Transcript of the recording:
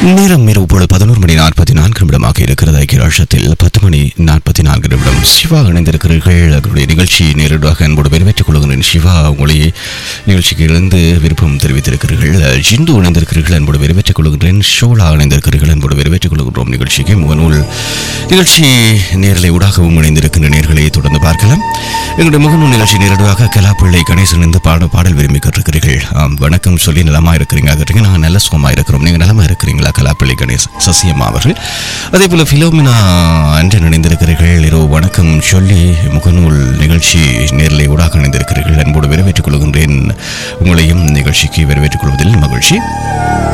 நேரம் இரவு பொழுது பதினோரு மணி நாற்பத்தி நான்கு நிமிடமாக இருக்கிறது ஐக்கிய ராஷ்டிரத்தில் பத்து மணி நாற்பத்தி நான்கு நிமிடம் சிவா இணைந்திருக்கிறீர்கள் அவருடைய நிகழ்ச்சி நேரடியாக அன்போடு வரவேற்றுக் கொள்கிறேன் சிவா உங்களை நிகழ்ச்சிக்கு இருந்து விருப்பம் தெரிவித்திருக்கிறீர்கள் ஜிந்து இணைந்திருக்கிறீர்கள் அன்போடு வரவேற்றுக் கொள்கிறேன் ஷோலா இணைந்திருக்கிறீர்கள் அன்போடு வரவேற்றுக் கொள்கிறோம் நிகழ்ச்சிக்கு முகநூல் நிகழ்ச்சி நேரலை ஊடாகவும் இணைந்திருக்கின்ற நேர்களை தொடர்ந்து பார்க்கலாம் எங்களுடைய முகநூல் நிகழ்ச்சி நேரடியாக கலாப்பிள்ளை கணேசன் இருந்து பாட பாடல் விரும்பி கேட்டிருக்கிறீர்கள் ஆம், வணக்கம் சொல்லி நலமா இருக்கிறீங்க கேட்டீங்க நாங்கள் நல்ல சுகமா இருக்கிறோம் நீங்க நலமா இருக்கிறீங்களா கலாப்பிள்ளை கணேசன் சசியம்மா அவர்கள் அதே போல பிலோமினா என்று இணைந்திருக்கிறீர்கள் இரவு வணக்கம் சொல்லி முகநூல் நிகழ்ச்சி நேரிலே ஊடாக இணைந்திருக்கிறீர்கள் அன்போடு வரவேற்றுக் கொள்கின்றேன் உங்களையும் நிகழ்ச்சிக்கு வரவேற்றுக் கொள்வதில் மகிழ்ச்சி